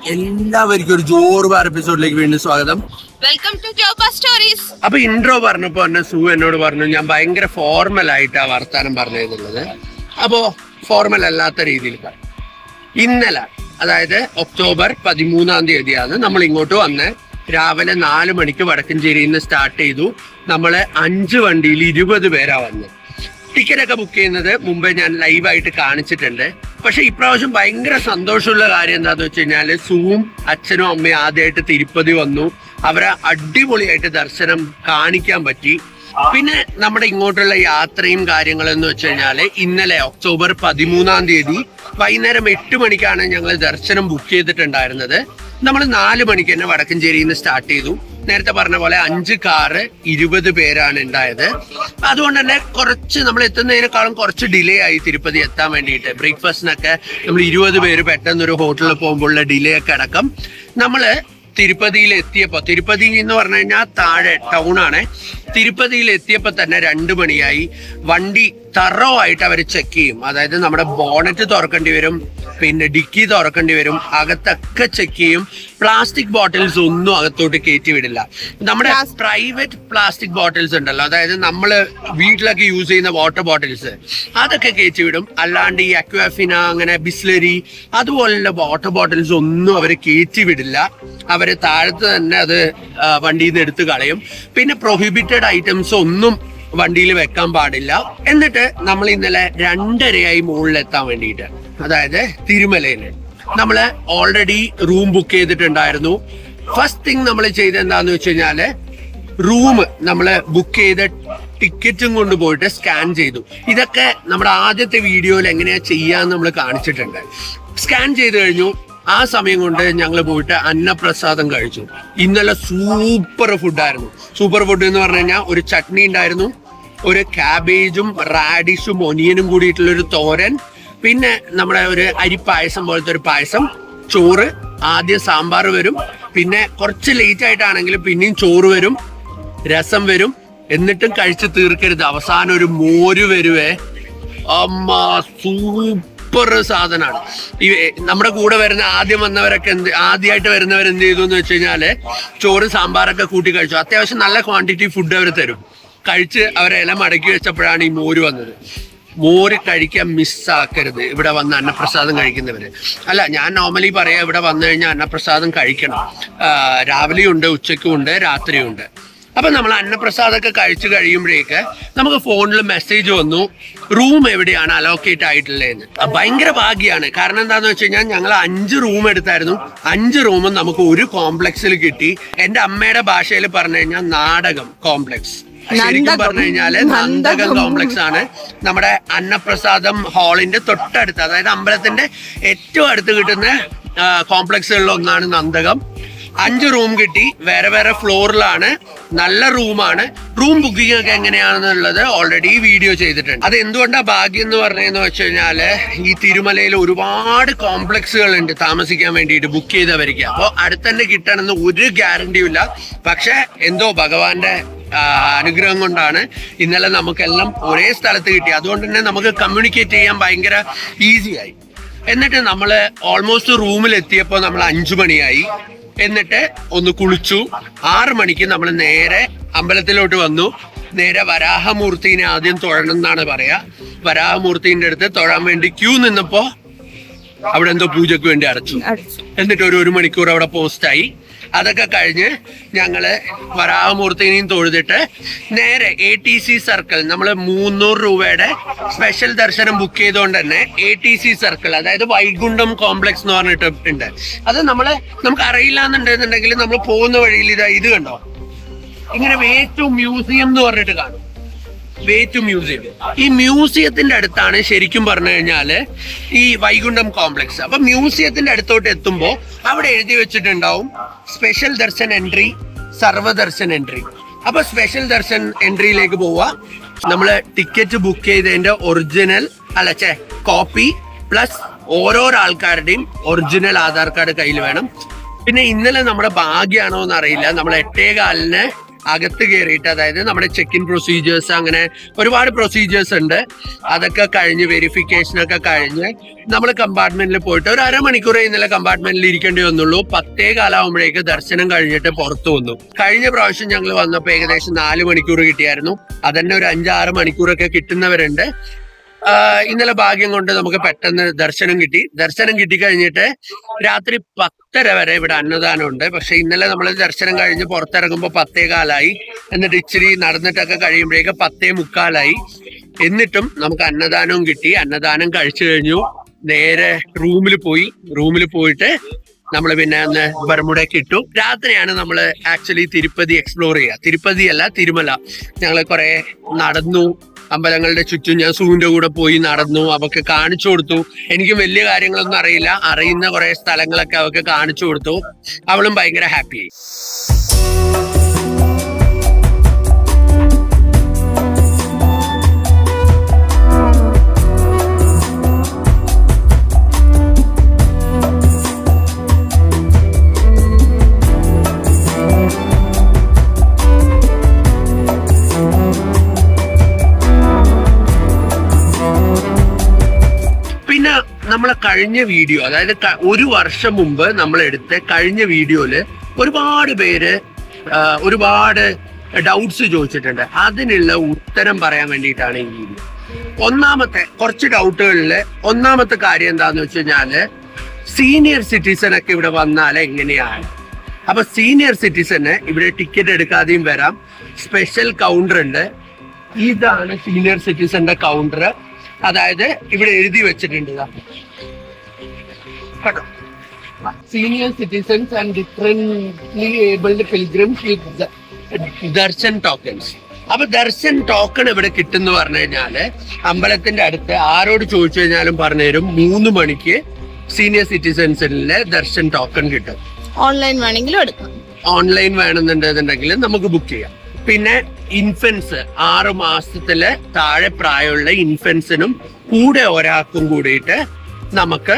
എല്ലാവർക്കും ഒരു ജോറ് ബാർ എപ്പിസോഡിലേക്ക് വീണ്ടും സ്വാഗതം വെൽക്കം ടു ജോബ സ്റ്റോറീസ് അപ്പൊ ഇൻട്രോ പറഞ്ഞപ്പോ എന്നെ സു എന്നോട് പറഞ്ഞു ഞാൻ ഭയങ്കര ഫോർമൽ ആയിട്ടാ വർത്താനം പറഞ്ഞതെന്നുള്ളത് അപ്പോ ഫോർമൽ അല്ലാത്ത രീതിയിൽ പറ. ഇന്നലെ അതായത് ഒക്ടോബർ പതിമൂന്നാം തീയതിയാണ് നമ്മൾ ഇങ്ങോട്ട് വന്ന് രാവിലെ നാല് മണിക്ക് വടക്കഞ്ചേരിയിൽ നിന്ന് സ്റ്റാർട്ട് ചെയ്തു നമ്മള് അഞ്ച് വണ്ടിയിൽ ഇരുപത് പേരാ വന്നത് ടിക്കറ്റ് ഒക്കെ ബുക്ക് ചെയ്യുന്നത് മുമ്പേ ഞാൻ ലൈവായിട്ട് കാണിച്ചിട്ടുണ്ട് പക്ഷെ ഇപ്രാവശ്യം ഭയങ്കര സന്തോഷമുള്ള കാര്യം എന്താന്ന് വെച്ച് കഴിഞ്ഞാല് സൂവും അച്ഛനും അമ്മയും ആദ്യമായിട്ട് തിരുപ്പതി വന്നു അവരെ അടിപൊളിയായിട്ട് ദർശനം കാണിക്കാൻ പറ്റി പിന്നെ നമ്മുടെ ഇങ്ങോട്ടുള്ള യാത്രയും കാര്യങ്ങളും എന്ന് വെച്ച് കഴിഞ്ഞാല് ഇന്നലെ ഒക്ടോബർ പതിമൂന്നാം തീയതി വൈകുന്നേരം എട്ട് മണിക്കാണ് ഞങ്ങൾ ദർശനം ബുക്ക് ചെയ്തിട്ടുണ്ടായിരുന്നത് നമ്മൾ നാല് മണിക്ക് തന്നെ വടക്കഞ്ചേരിയിൽ നിന്ന് സ്റ്റാർട്ട് ചെയ്തു നേരത്തെ പറഞ്ഞ പോലെ അഞ്ച് കാറ് ഇരുപത് പേരാണ് ഉണ്ടായത് അതുകൊണ്ട് തന്നെ കുറച്ച് നമ്മൾ എത്തുന്നതിനേക്കാളും കുറച്ച് ഡിലേ ആയി തിരുപ്പതി എത്താൻ വേണ്ടിയിട്ട് ബ്രേക്ക്ഫാസ്റ്റിനൊക്കെ നമ്മൾ ഇരുപത് പേര് പെട്ടെന്ന് ഒരു ഹോട്ടലിൽ പോകുമ്പോഴുള്ള ഡിലേ ഒക്കെ അടക്കം നമ്മള് തിരുപ്പതിയിൽ എത്തിയപ്പോ തിരുപ്പതി എന്ന് പറഞ്ഞു കഴിഞ്ഞാൽ താഴെ ടൗൺ ആണ് തിരുപ്പതിയിൽ എത്തിയപ്പോ തന്നെ രണ്ടു മണിയായി വണ്ടി തറോ ആയിട്ട് അവർ ചെക്ക് ചെയ്യും അതായത് നമ്മുടെ ബോണറ്റ് തുറക്കേണ്ടി വരും പിന്നെ ഡിക്കി തുറക്കേണ്ടി വരും അകത്തൊക്കെ ചെക്ക് ചെയ്യും പ്ലാസ്റ്റിക് ബോട്ടിൽസ് ഒന്നും അകത്തോട്ട് കയറ്റി വിടില്ല നമ്മുടെ പ്രൈവറ്റ് പ്ലാസ്റ്റിക് ബോട്ടിൽസ് ഉണ്ടല്ലോ അതായത് നമ്മൾ വീട്ടിലൊക്കെ യൂസ് ചെയ്യുന്ന വാട്ടർ ബോട്ടിൽസ് അതൊക്കെ കയറ്റി വിടും അല്ലാണ്ട് ഈ അക്വാഫിന അങ്ങനെ ബിസ്ലറി അതുപോലുള്ള വാട്ടർ ബോട്ടിൽസ് ഒന്നും അവർ കയറ്റി വിടില്ല അവര് താഴത്ത് തന്നെ അത് ആ, വണ്ടിയിൽ നിന്ന് എടുത്ത് കളയും പിന്നെ പ്രൊഹിബിറ്റഡ് ഐറ്റംസ് ഒന്നും വണ്ടിയിൽ വെക്കാൻ പാടില്ല എന്നിട്ട് നമ്മൾ ഇന്നലെ രണ്ടരയായി മുകളിൽ എത്താൻ വേണ്ടിയിട്ട് അതായത് തിരുമലയില് നമ്മള് ഓൾറെഡി റൂം ബുക്ക് ചെയ്തിട്ടുണ്ടായിരുന്നു ഫസ്റ്റ് തിങ് നമ്മൾ ചെയ്ത് എന്താന്ന് വെച്ച് കഴിഞ്ഞാല് റൂം നമ്മൾ ബുക്ക് ചെയ്ത ടിക്കറ്റും കൊണ്ട് പോയിട്ട് സ്കാൻ ചെയ്തു ഇതൊക്കെ നമ്മുടെ ആദ്യത്തെ വീഡിയോയിൽ എങ്ങനെയാ ചെയ്യാന്ന് നമ്മൾ കാണിച്ചിട്ടുണ്ട് സ്കാൻ ചെയ്ത് കഴിഞ്ഞു ആ സമയം കൊണ്ട് ഞങ്ങൾ പോയിട്ട് അന്നപ്രസാദം കഴിച്ചു ഇന്നലെ സൂപ്പർ ഫുഡായിരുന്നു സൂപ്പർ ഫുഡ് എന്ന് പറഞ്ഞു കഴിഞ്ഞാൽ ഒരു ചട്നി ഉണ്ടായിരുന്നു ഒരു കാബേജും റാഡിഷും ഒനിയനും കൂടിയിട്ടുള്ള ഒരു തോരൻ പിന്നെ നമ്മുടെ ഒരു അരിപ്പായസം പോലത്തെ ഒരു പായസം ചോറ് ആദ്യം സാമ്പാർ വരും പിന്നെ കുറച്ച് ലേറ്റ് ആയിട്ടാണെങ്കിലും പിന്നെയും ചോറ് വരും രസം വരും എന്നിട്ടും കഴിച്ച് തീർക്കരുത് അവസാനം ഒരു മോര് വരുവേ അമ്മ സൂപ്പർ സാധനമാണ് ഈ നമ്മുടെ കൂടെ വരുന്ന ആദ്യം വന്നവരൊക്കെ എന്ത് ആദ്യമായിട്ട് വരുന്നവർ എന്ത് ചെയ്തു എന്ന് വെച്ച് കഴിഞ്ഞാല് ചോറ് സാമ്പാറൊക്കെ കൂട്ടി കഴിച്ചു അത്യാവശ്യം നല്ല ക്വാണ്ടിറ്റി ഫുഡ് അവർ തരും കഴിച്ച് അവരെ ഇല മടക്കി വെച്ചപ്പോഴാണ് ഈ മോര് വന്നത് മോര് കഴിക്കാൻ മിസ്സാക്കരുത് ഇവിടെ വന്ന് അന്നപ്രസാദം കഴിക്കുന്നവര് അല്ല ഞാൻ നോർമലി പറയാം ഇവിടെ വന്നു കഴിഞ്ഞാൽ അന്നപ്രസാദം കഴിക്കണം ആ, രാവിലെയും ഉണ്ട് ഉച്ചയ്ക്കും ഉണ്ട് രാത്രിയും ഉണ്ട് അപ്പൊ നമ്മൾ അന്നപ്രസാദമൊക്കെ കഴിച്ചു കഴിയുമ്പോഴേക്ക് നമുക്ക് ഫോണിൽ മെസ്സേജ് വന്നു റൂം എവിടെയാണ് അലോക്കേറ്റ് ആയിട്ടുള്ളതെന്ന് അഹ് ഭയങ്കര ഭാഗ്യമാണ് കാരണം എന്താന്ന് വെച്ച് കഴിഞ്ഞാൽ ഞങ്ങൾ അഞ്ച് റൂം എടുത്തായിരുന്നു അഞ്ച് റൂമും നമുക്ക് ഒരു കോംപ്ലക്സിൽ കിട്ടി എന്റെ അമ്മയുടെ ഭാഷയിൽ പറഞ്ഞു കഴിഞ്ഞാൽ നാടകം കോംപ്ലക്സ് ശരിക്കും പറഞ്ഞു കഴിഞ്ഞാല് നന്ദകം കോംപ്ലക്സ് ആണ് നമ്മുടെ അന്നപ്രസാദം ഹാളിന്റെ തൊട്ടടുത്ത് അതായത് അമ്പലത്തിന്റെ ഏറ്റവും അടുത്ത് കിട്ടുന്ന കോംപ്ലക്സുകളിൽ ഒന്നാണ് നന്ദകം അഞ്ച് റൂം കിട്ടി വേറെ വേറെ ഫ്ലോറിലാണ് നല്ല റൂമാണ് റൂം ബുക്കിംഗ് ഒക്കെ എങ്ങനെയാണെന്നുള്ളത് ഓൾറെഡി വീഡിയോ ചെയ്തിട്ടുണ്ട് അത് എന്തുകൊണ്ടാ ഭാഗ്യം എന്ന് പറഞ്ഞതെന്ന് വെച്ച് കഴിഞ്ഞാല് ഈ തിരുമലയിൽ ഒരുപാട് കോംപ്ലക്സുകൾ ഉണ്ട് താമസിക്കാൻ വേണ്ടിയിട്ട് ബുക്ക് ചെയ്തവർക്ക് അപ്പോൾ അടുത്തന്നെ കിട്ടണമെന്ന് ഒരു ഗ്യാരണ്ടിയും ഇല്ല പക്ഷെ എന്തോ ഭഗവാന്റെ ആ, അനുഗ്രഹം കൊണ്ടാണ് ഇന്നലെ നമുക്കെല്ലാം ഒരേ സ്ഥലത്ത് കിട്ടി അതുകൊണ്ട് തന്നെ നമുക്ക് കമ്മ്യൂണിക്കേറ്റ് ചെയ്യാൻ ഭയങ്കര ഈസിയായി എന്നിട്ട് നമ്മൾ ഓൾമോസ്റ്റ് റൂമിൽ എത്തിയപ്പോൾ നമ്മൾ അഞ്ചു മണിയായി എന്നിട്ട് ഒന്ന് കുളിച്ചു ആറ് മണിക്ക് നമ്മൾ നേരെ അമ്പലത്തിലോട്ട് വന്നു നേരെ വരാഹമൂർത്തിനെ ആദ്യം തൊഴണം എന്നാണ് പറയാ വരാഹമൂർത്തിന്റെ അടുത്ത് തൊഴാൻ വേണ്ടി ക്യൂ നിന്നപ്പോ അവിടെ എന്തോ പൂജയ്ക്ക് വേണ്ടി അടച്ചു എന്നിട്ട് ഒരു ഒരു മണിക്കൂർ അവിടെ പോസ്റ്റായി അതൊക്കെ കഴിഞ്ഞ് ഞങ്ങള് വരാഹമൂർത്തിനെയും തൊഴുതിട്ട് നേരെ എ ടി സി സർക്കിൾ നമ്മൾ മുന്നൂറ് രൂപയുടെ സ്പെഷ്യൽ ദർശനം ബുക്ക് ചെയ്തുകൊണ്ട് തന്നെ എ ടി സി സർക്കിൾ അതായത് വൈകുണ്ഠം കോംപ്ലക്സ് എന്ന് പറഞ്ഞിട്ട് ഉണ്ട് അത് നമ്മള് നമുക്ക് അറിയില്ല എന്നുണ്ടെന്നുണ്ടെങ്കിൽ നമ്മൾ പോകുന്ന വഴിയിൽ ഇതാ ഇത് കണ്ടോ ഇങ്ങനെ വേ ടു മ്യൂസിയം എന്ന് പറഞ്ഞിട്ട് കാണും വേ ടു മ്യൂസിയം ഈ മ്യൂസിയത്തിന്റെ അടുത്താണ് ശരിക്കും പറഞ്ഞു കഴിഞ്ഞാല് ഈ വൈകുണ്ഠം കോംപ്ലക്സ് അപ്പൊ മ്യൂസിയത്തിന്റെ അടുത്തോട്ട് എത്തുമ്പോ അവിടെ എഴുതി വെച്ചിട്ടുണ്ടാവും special darshan entry Sarvadarshan entry അപ്പൊ സ്പെഷ്യൽ ദർശൻ എൻട്രിയിലേക്ക് പോവാ നമ്മള് ടിക്കറ്റ് ബുക്ക് ചെയ്തതിന്റെ ഒറിജിനൽ അല്ല ചേ കോപ്പി പ്ലസ് ഓരോരോ ആൾക്കാരുടെയും ഒറിജിനൽ ആധാർ കാർഡ് കയ്യിൽ വേണം പിന്നെ ഇന്നലെ നമ്മുടെ ഭാഗ്യമാണോ എന്ന് അറിയില്ല നമ്മൾ എട്ടേ കാലിന് അകത്ത് കയറിയിട്ട് അതായത് നമ്മുടെ ചെക്ക് ഇൻ പ്രൊസീജിയേഴ്സ് അങ്ങനെ ഒരുപാട് പ്രൊസീജിയേഴ്സ് ഉണ്ട് അതൊക്കെ കഴിഞ്ഞ് വെരിഫിക്കേഷൻ ഒക്കെ കഴിഞ്ഞ് നമ്മൾ കമ്പാർട്ട്മെന്റിൽ പോയിട്ട് ഒരു അരമണിക്കൂർ ഇന്നലെ കമ്പാർട്ട്മെന്റിൽ ഇരിക്കേണ്ടി വന്നുള്ളൂ പത്തേ കാലാവുമ്പോഴേക്ക് ദർശനം കഴിഞ്ഞിട്ട് പുറത്തു വന്നു കഴിഞ്ഞ പ്രാവശ്യം ഞങ്ങൾ വന്നപ്പോൾ ഏകദേശം നാല് മണിക്കൂർ കിട്ടിയായിരുന്നു അതന്നെ ഒരു അഞ്ചാറ് മണിക്കൂറൊക്കെ കിട്ടുന്നവരുണ്ട് ആഹ് ഇന്നലെ ഭാഗ്യം കൊണ്ട് നമുക്ക് പെട്ടെന്ന് ദർശനം കിട്ടി ദർശനം കിട്ടി കഴിഞ്ഞിട്ട് രാത്രി പത്തര വരെ ഇവിടെ അന്നദാനം ഉണ്ട് പക്ഷെ ഇന്നലെ നമ്മൾ ദർശനം കഴിഞ്ഞ് പുറത്തിറങ്ങുമ്പോൾ പത്തേ കാലായി എന്നിട്ട് ഇച്ചിരി നടന്നിട്ടൊക്കെ കഴിയുമ്പോഴേക്ക് പത്തേ മുക്കാലായി എന്നിട്ടും നമുക്ക് അന്നദാനവും കിട്ടി അന്നദാനം കഴിച്ചു കഴിഞ്ഞു നേരെ റൂമിൽ പോയി റൂമിൽ പോയിട്ട് നമ്മൾ പിന്നെ അന്ന് ബർമുടയ്ക്ക് ഇട്ടു രാത്രിയാണ് നമ്മൾ ആക്ച്വലി തിരുപ്പതി എക്സ്പ്ലോർ ചെയ്യുക തിരുപ്പതി അല്ല തിരുമല ഞങ്ങൾ കുറെ നടന്നു അമ്പലങ്ങളുടെ ചുറ്റും ഞാൻ സൂവിന്റെ കൂടെ പോയി നടന്നു അവക്ക് കാണിച്ചു കൊടുത്തു എനിക്ക് വലിയ കാര്യങ്ങളൊന്നും അറിയില്ല അറിയുന്ന കുറെ സ്ഥലങ്ങളൊക്കെ അവക്ക് കാണിച്ചു കൊടുത്തു അവളും ഭയങ്കര ഹാപ്പിയായി പിന്നെ നമ്മളെ കഴിഞ്ഞ വീഡിയോ അതായത് ക- ഒരു വർഷം മുമ്പ് നമ്മൾ എടുത്ത കഴിഞ്ഞ വീഡിയോയില് ഒരുപാട് പേര് ആ, ഒരുപാട് ഡൗട്ട്സ് ചോദിച്ചിട്ടുണ്ട് അതിനുള്ള ഉത്തരം പറയാൻ വേണ്ടിയിട്ടാണ് ഈ വീഡിയോ ഒന്നാമത്തെ കുറച്ച് ഡൗട്ടുകളില് ഒന്നാമത്തെ കാര്യം എന്താന്ന് വെച്ച് കഴിഞ്ഞാല് സീനിയർ സിറ്റിസൺ ഒക്കെ ഇവിടെ വന്നാൽ എങ്ങനെയാണ് അപ്പൊ സീനിയർ സിറ്റിസന് ഇവിടെ ടിക്കറ്റ് എടുക്കാതെയും വരാം സ്പെഷ്യൽ കൗണ്ടർ ഉണ്ട് ഇതാണ് സീനിയർ സിറ്റിസന്റെ കൗണ്ടർ അതായത് ഇവിടെ എഴുതി വെച്ചിട്ടുണ്ട് ഇതാ. കേട്ടോ senior citizens and differently abled pilgrims with darshan tokens അപ്പൊ ദർശൻ ടോക്കൺ ഇവിടെ കിട്ടുന്ന പറഞ്ഞു കഴിഞ്ഞാല് അമ്പലത്തിന്റെ അടുത്ത് ആരോട് ചോദിച്ചു കഴിഞ്ഞാലും പറഞ്ഞുതരും മൂന്ന് മണിക്ക് സീനിയർ സിറ്റിസൺസിലെ ദർശൻ ടോക്കൺ കിട്ടും ഓൺലൈൻ വേണമെങ്കിലും എടുക്കാം ഓൺലൈൻ വേണമെന്നുണ്ടെന്നുണ്ടെങ്കിൽ നമുക്ക് ബുക്ക് ചെയ്യാം പിന്നെ ഇൻഫൻസ് ആറ് മാസത്തില് താഴെ പ്രായമുള്ള ഇൻഫൻസിനും കൂടെ ഒരാൾക്കും കൂടിയിട്ട് നമുക്ക്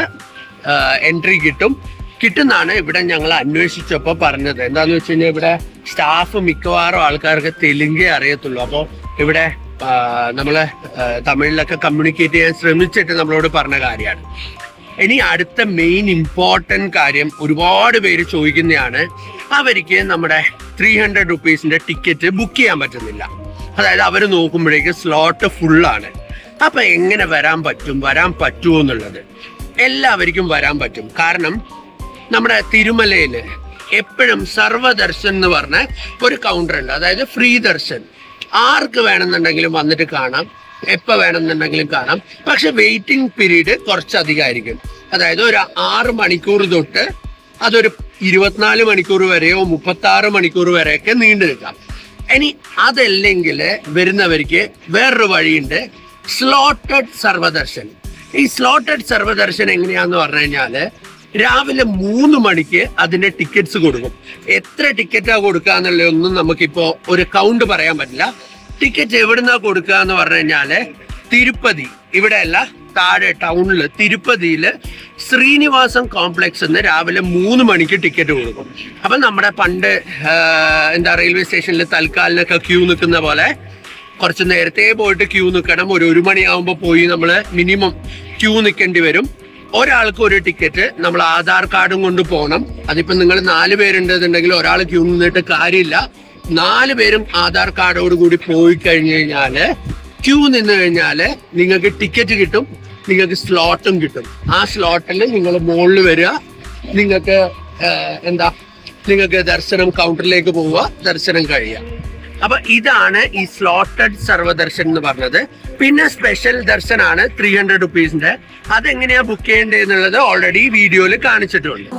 എൻട്രി കിട്ടും കിട്ടുന്നാണ് ഇവിടെ ഞങ്ങൾ അന്വേഷിച്ചപ്പോ പറഞ്ഞത് എന്താന്ന് വെച്ച് കഴിഞ്ഞാൽ ഇവിടെ സ്റ്റാഫ് മിക്കവാറും ആൾക്കാർക്ക് തെലുങ്കേ അറിയത്തുള്ളൂ അപ്പോൾ ഇവിടെ ആ, നമ്മള് ആ, തമിഴിലൊക്കെ കമ്മ്യൂണിക്കേറ്റ് ചെയ്യാൻ ശ്രമിച്ചിട്ട് നമ്മളോട് പറഞ്ഞ കാര്യമാണ് ഇനി അടുത്ത മെയിൻ ഇമ്പോർട്ടന്റ് കാര്യം ഒരുപാട് പേര് ചോദിക്കുന്നതാണ് അവർക്ക് നമ്മുടെ ത്രീ ഹൺഡ്രഡ് റുപ്പീസിന്റെ ടിക്കറ്റ് ബുക്ക് ചെയ്യാൻ പറ്റുന്നില്ല അതായത് അവർ നോക്കുമ്പോഴേക്ക് സ്ലോട്ട് ഫുള്ളാണ് അപ്പൊ എങ്ങനെ വരാൻ പറ്റും വരാൻ പറ്റുമോ എന്നുള്ളത് എല്ലാവർക്കും വരാൻ പറ്റും കാരണം നമ്മുടെ തിരുമലയില് എപ്പോഴും സർവദർശൻ എന്ന് പറഞ്ഞ ഒരു കൗണ്ടർ ഉണ്ട് അതായത് ഫ്രീ ദർശൻ ആർക്ക് വേണമെന്നുണ്ടെങ്കിലും വന്നിട്ട് കാണാം എപ്പോ വേണമെന്നുണ്ടെങ്കിലും കാണാം പക്ഷെ വെയിറ്റിംഗ് പീരീഡ് കുറച്ചധികമായിരിക്കും അതായത് ഒരു ആറ് മണിക്കൂർ തൊട്ട് അതൊരു ഇരുപത്തിനാല് മണിക്കൂർ വരെയോ മുപ്പത്തി ആറ് മണിക്കൂർ വരെയൊക്കെ നീണ്ടു നിൽക്കാം ഇനി അതല്ലെങ്കിൽ വരുന്നവർക്ക് വേറൊരു വഴിയുണ്ട് സ്ലോട്ടഡ് സർവദർശൻ ഈ സ്ലോട്ടഡ് സർവദർശൻ എങ്ങനെയാന്ന് പറഞ്ഞു കഴിഞ്ഞാല് രാവിലെ മൂന്ന് മണിക്ക് അതിന്റെ ടിക്കറ്റ്സ് കൊടുക്കും എത്ര ടിക്കറ്റാ കൊടുക്കുക എന്നുള്ളതൊന്നും നമുക്കിപ്പോ ഒരു കൗണ്ട് പറയാൻ പറ്റില്ല ടിക്കറ്റ് എവിടുന്നാ കൊടുക്കുക എന്ന് പറഞ്ഞു കഴിഞ്ഞാല് തിരുപ്പതി ഇവിടെ അല്ല താഴെ ടൗണില് തിരുപ്പതിയില് ശ്രീനിവാസം കോംപ്ലക്സ് എന്ന് രാവിലെ മൂന്ന് മണിക്ക് ടിക്കറ്റ് കൊടുക്കും അപ്പൊ നമ്മുടെ പണ്ട് ആ, എന്താ റെയിൽവേ സ്റ്റേഷനിൽ തൽക്കാലിനൊക്കെ ക്യൂ നിൽക്കുന്ന പോലെ കുറച്ച് നേരത്തെ പോയിട്ട് ക്യൂ നിൽക്കണം ഒരു ഒരു മണിയാവുമ്പോ പോയി നമ്മൾ മിനിമം ക്യൂ നിൽക്കേണ്ടി വരും ഒരാൾക്ക് ഒരു ടിക്കറ്റ് നമ്മൾ ആധാർ കാർഡും കൊണ്ട് പോകണം അതിപ്പോ നിങ്ങൾ നാല് പേരുണ്ടെന്നുണ്ടെങ്കിൽ ഒരാൾ ക്യൂ നിന്നിട്ട് കാര്യമില്ല നാല് പേരും ആധാർ കാർഡോട് കൂടി പോയി കഴിഞ്ഞു കഴിഞ്ഞാല് ക്യൂ നിന്ന് കഴിഞ്ഞാല് നിങ്ങൾക്ക് ടിക്കറ്റ് കിട്ടും നിങ്ങൾക്ക് സ്ലോട്ടും കിട്ടും ആ സ്ലോട്ടിൽ നിങ്ങൾ മുകളിൽ വരിക നിങ്ങൾക്ക് എന്താ നിങ്ങൾക്ക് ദർശനം കൗണ്ടറിലേക്ക് പോവുക ദർശനം കഴിയുക അപ്പൊ ഇതാണ് ഈ സ്ലോട്ടഡ് സർവദർശൻ എന്ന് പറഞ്ഞത് പിന്നെ സ്പെഷ്യൽ ദർശനാണ് ത്രീ ഹൺഡ്രഡ് റുപ്പീസിന്റെ അതെങ്ങനെയാ ബുക്ക് ചെയ്യേണ്ടത് എന്നുള്ളത് ഓൾറെഡി വീഡിയോയിൽ കാണിച്ചിട്ടുണ്ട്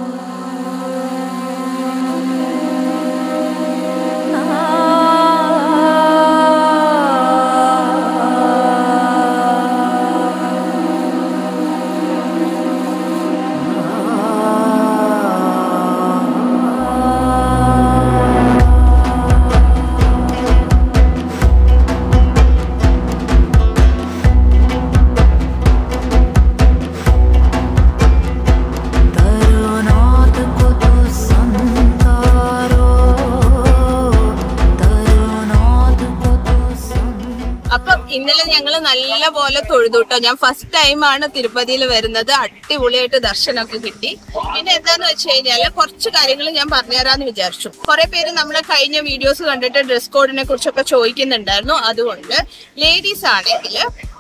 തരുണോത്ത ഞങ്ങൾ നല്ല പോലെ തൊഴുതുട്ടോ ഞാൻ ഫസ്റ്റ് ടൈമാണ് തിരുപ്പതിയിൽ വരുന്നത് അടിപൊളിയായിട്ട് ദർശനമൊക്കെ കിട്ടി പിന്നെ എന്താന്ന് വെച്ച് കഴിഞ്ഞാല് കുറച്ച് കാര്യങ്ങൾ ഞാൻ പറഞ്ഞുതരാന്ന് വിചാരിച്ചു കുറെ പേര് നമ്മുടെ കഴിഞ്ഞ വീഡിയോസ് കണ്ടിട്ട് ഡ്രസ് കോഡിനെ കുറിച്ചൊക്കെ ചോദിക്കുന്നുണ്ടായിരുന്നു അതുകൊണ്ട് ലേഡീസ് ആണെങ്കിൽ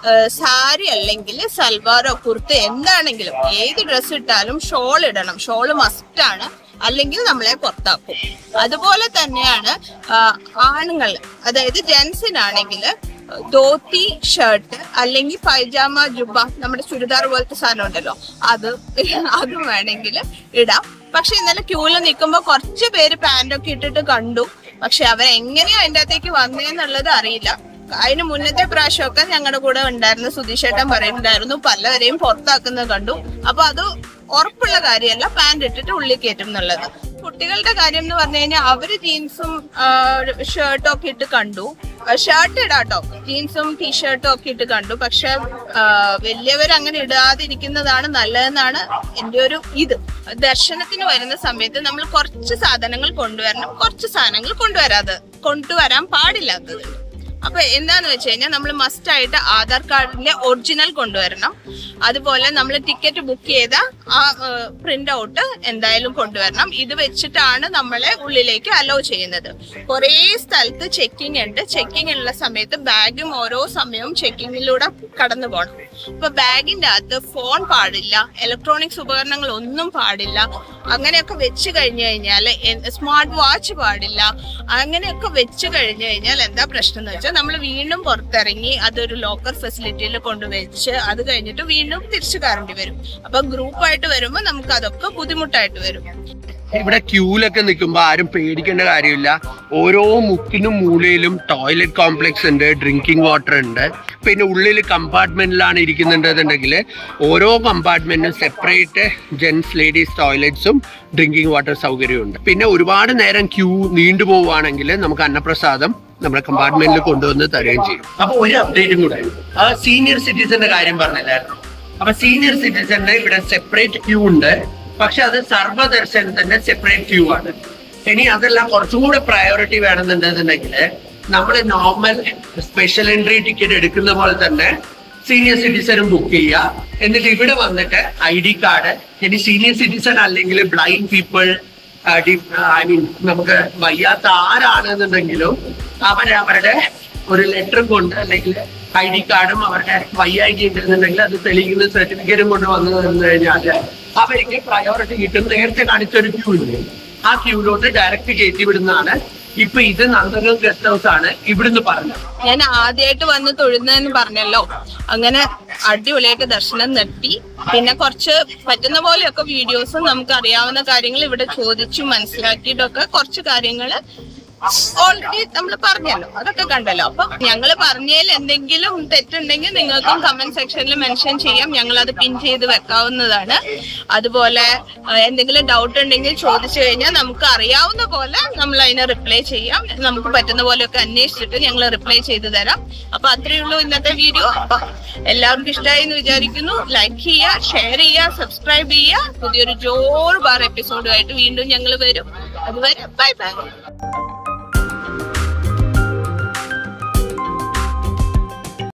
സാരി അല്ലെങ്കിൽ സൽവാറോ കുർത്ത എന്താണെങ്കിലും ഏത് ഡ്രസ് ഇട്ടാലും ഷോൾ ഇടണം ഷോൾ മസ്റ്റ് ആണ് അല്ലെങ്കിൽ നമ്മളെ പുറത്താക്കും അതുപോലെ തന്നെയാണ് ആ, ആണുങ്ങൾ അതായത് ജെൻസിനാണെങ്കിൽ ധോത്തി ഷർട്ട് അല്ലെങ്കിൽ പൈജാമ ജുബ നമ്മുടെ ചുരിദാർ പോലത്തെ സാധനം ഉണ്ടല്ലോ അത് അതും വേണമെങ്കിൽ ഇടാം പക്ഷെ ഇന്നലെ ക്യൂല് നിൽക്കുമ്പോൾ കുറച്ച് പേര് പാൻറ്റൊക്കെ ഇട്ടിട്ട് കണ്ടു പക്ഷെ അവരെങ്ങനെയാ അതിൻ്റെ അകത്തേക്ക് വന്നേന്നുള്ളത് അറിയില്ല അതിന് മുന്നത്തെ പ്രാവശ്യമൊക്കെ ഞങ്ങളുടെ കൂടെ ഉണ്ടായിരുന്ന സുധീഷേട്ടൻ പറയുന്നുണ്ടായിരുന്നു പലവരെയും പുറത്താക്കുന്നത് കണ്ടു അപ്പൊ അത് ഉറപ്പുള്ള കാര്യമല്ല പാന്റ് ഇട്ടിട്ട് ഉള്ളിൽ കയറ്റും എന്നുള്ളത് കുട്ടികളുടെ കാര്യം എന്ന് പറഞ്ഞു കഴിഞ്ഞാൽ അവര് ജീൻസും ഷർട്ടും ഒക്കെ ഇട്ട് കണ്ടു ഷർട്ട് ഇടാട്ടോ ജീൻസും ടീഷർട്ടും ഒക്കെ ഇട്ട് കണ്ടു പക്ഷെ വലിയവർ അങ്ങനെ ഇടാതിരിക്കുന്നതാണ് നല്ലതെന്നാണ് എൻ്റെ ഒരു ഇത് ദർശനത്തിന് വരുന്ന സമയത്ത് നമ്മൾ കുറച്ച് സാധനങ്ങൾ കൊണ്ടുവരണം കുറച്ച് സാധനങ്ങൾ കൊണ്ടുവരാതെ കൊണ്ടുവരാൻ പാടില്ലാത്തത് അപ്പൊ എന്താന്ന് വെച്ച് കഴിഞ്ഞാൽ നമ്മൾ മസ്റ്റ് ആയിട്ട് ആധാർ കാർഡിന്റെ ഒറിജിനൽ കൊണ്ടുവരണം അതുപോലെ നമ്മൾ ടിക്കറ്റ് ബുക്ക് ചെയ്ത ആ പ്രിന്റ് ഔട്ട് എന്തായാലും കൊണ്ടുവരണം ഇത് വെച്ചിട്ടാണ് നമ്മളെ ഉള്ളിലേക്ക് അലോ ചെയ്യുന്നത് കുറേ സ്ഥലത്ത് ചെക്കിംഗ് ഉണ്ട് ചെക്കിംഗ് ഉള്ള സമയത്ത് ബാഗും ഓരോ സമയവും ചെക്കിങ്ങിലൂടെ കടന്നു പോകണം ഇപ്പൊ ബാഗിന്റെ അകത്ത് ഫോൺ പാടില്ല ഇലക്ട്രോണിക്സ് ഉപകരണങ്ങൾ ഒന്നും പാടില്ല അങ്ങനെയൊക്കെ വെച്ച് കഴിഞ്ഞു കഴിഞ്ഞാൽ സ്മാർട്ട് വാച്ച് പാടില്ല അങ്ങനെയൊക്കെ വെച്ച് കഴിഞ്ഞു കഴിഞ്ഞാൽ എന്താ പ്രശ്നം എന്ന് വെച്ചാൽ നമ്മൾ വീണ്ടും പുറത്തിറങ്ങി അതൊരു ലോക്കർ ഫെസിലിറ്റിയിൽ കൊണ്ടുവച്ച് അത് കഴിഞ്ഞിട്ട് വീണ്ടും തിരിച്ചു കയറേണ്ടി വരും അപ്പൊ ഗ്രൂപ്പായിട്ട് വരുമ്പോൾ നമുക്ക് അതൊക്കെ ബുദ്ധിമുട്ടായിട്ട് വരും ഇവിടെ ക്യൂലൊക്കെ നിൽക്കുമ്പോൾ ആരും പേടിക്കേണ്ട കാര്യമില്ല ഓരോ മുക്കിനും മൂലയിലും ടോയ്ലറ്റ് കോംപ്ലക്സ് ഉണ്ട് ഡ്രിങ്കിങ് വാട്ടർ ഉണ്ട് പിന്നെ ഉള്ളിൽ കമ്പാർട്ട്മെന്റിലാണ് ഇരിക്കുന്നുണ്ടെന്നുണ്ടെങ്കിൽ ഓരോ കമ്പാർട്ട്മെന്റിനും സെപ്പറേറ്റ് ജെൻസ് ലേഡീസ് ടോയ്ലറ്റ്സും ഡ്രിങ്കിങ് വാട്ടർ സൗകര്യമുണ്ട് പിന്നെ ഒരുപാട് നേരം ക്യൂ നീണ്ടു പോവുകയാണെങ്കിൽ നമുക്ക് അന്നപ്രസാദം നമ്മുടെ കമ്പാർട്ട്മെന്റിൽ കൊണ്ടുവന്ന് തരുകയും ചെയ്യും അപ്പൊ ഒരു അപ്ഡേറ്റും കൂടെ ആ സീനിയർ സിറ്റിസന്റെ കാര്യം പറഞ്ഞില്ലായിരുന്നു അപ്പൊ സീനിയർ സിറ്റിസന്റെ ഇവിടെ സെപ്പറേറ്റ് ക്യൂ ഉണ്ട് പക്ഷെ അത് സർവ്വദർശനത്തിന്റെ സെപ്പറേറ്റ് ക്യൂ ആണ് ഇനി അതെല്ലാം കുറച്ചും കൂടെ പ്രയോറിറ്റി വേണമെന്നുണ്ടെന്നുണ്ടെങ്കിൽ നമ്മൾ നോർമൽ സ്പെഷ്യൽ എൻട്രി ടിക്കറ്റ് എടുക്കുന്ന പോലെ തന്നെ സീനിയർ സിറ്റിസനും ബുക്ക് ചെയ്യുക എന്നിട്ട് ഇവിടെ വന്നിട്ട് ഐ ഡി കാർഡ് ഇനി സീനിയർ സിറ്റിസൺ അല്ലെങ്കിൽ ബ്ലൈൻഡ് പീപ്പിൾ ഐ മീൻ നമുക്ക് വയ്യാത്ത ആരാണെന്നുണ്ടെങ്കിലും അവരെ അവരുടെ ഒരു ലെറ്ററും കൊണ്ട് അല്ലെങ്കിൽ ഐ ഡി കാർഡും അവരുടെ വയ്യായ്ക ഉണ്ടെന്നുണ്ടെങ്കിൽ അത് തെളിയിക്കുന്ന സർട്ടിഫിക്കറ്റും കൊണ്ട് വന്നു തന്നു കഴിഞ്ഞാൽ അവർക്ക് പ്രയോറിറ്റി കിട്ടും നേരത്തെ കാണിച്ചൊരു ക്യൂ ഉണ്ട് ആ ക്യൂലോട്ട് ഡയറക്റ്റ് കയറ്റി വിടുന്നതാണ് ഇപ്പൊ ഇത് നന്ദനം ഗസ്റ്റ് ഹൗസ് ആണ് ഇവിടുന്ന് പറഞ്ഞത് ഞാൻ ആദ്യമായിട്ട് വന്ന് തൊഴുന്നതെന്ന് പറഞ്ഞല്ലോ അങ്ങനെ അടിപൊളിയായിട്ട് ദർശനം നടത്തി പിന്നെ കുറച്ച് പറ്റുന്ന പോലെയൊക്കെ വീഡിയോസും നമുക്ക് അറിയാവുന്ന കാര്യങ്ങൾ ഇവിടെ ചോദിച്ചു മനസ്സിലാക്കിയിട്ടൊക്കെ കുറച്ച് കാര്യങ്ങൾ ഓൾറെഡി നമ്മൾ പറഞ്ഞല്ലോ അതൊക്കെ കണ്ടല്ലോ അപ്പൊ ഞങ്ങൾ പറഞ്ഞതിൽ എന്തെങ്കിലും തെറ്റുണ്ടെങ്കിൽ നിങ്ങൾക്കും കമന്റ് സെക്ഷനിൽ മെൻഷൻ ചെയ്യാം ഞങ്ങൾ അത് പിൻ ചെയ്ത് വെക്കാവുന്നതാണ് അതുപോലെ ആ, എന്തെങ്കിലും ഡൗട്ട് ഉണ്ടെങ്കിൽ ചോദിച്ചു കഴിഞ്ഞാൽ നമുക്ക് അറിയാവുന്ന പോലെ നമ്മൾ അതിനെ റിപ്ലൈ ചെയ്യാം നമുക്ക് പറ്റുന്ന പോലെയൊക്കെ അന്വേഷിച്ചിട്ട് ഞങ്ങൾ റിപ്ലൈ ചെയ്തു തരാം അപ്പൊ അത്രയേ ഉള്ളൂ ഇന്നത്തെ വീഡിയോ അപ്പൊ എല്ലാവർക്കും ഇഷ്ടമായി എന്ന് വിചാരിക്കുന്നു ലൈക്ക് ചെയ്യുക ഷെയർ ചെയ്യുക സബ്സ്ക്രൈബ് ചെയ്യുക പുതിയൊരു ജോർ ബാർ എപ്പിസോഡുമായിട്ട് വീണ്ടും ഞങ്ങൾ വരും അതുവരെ ബൈ ബൈ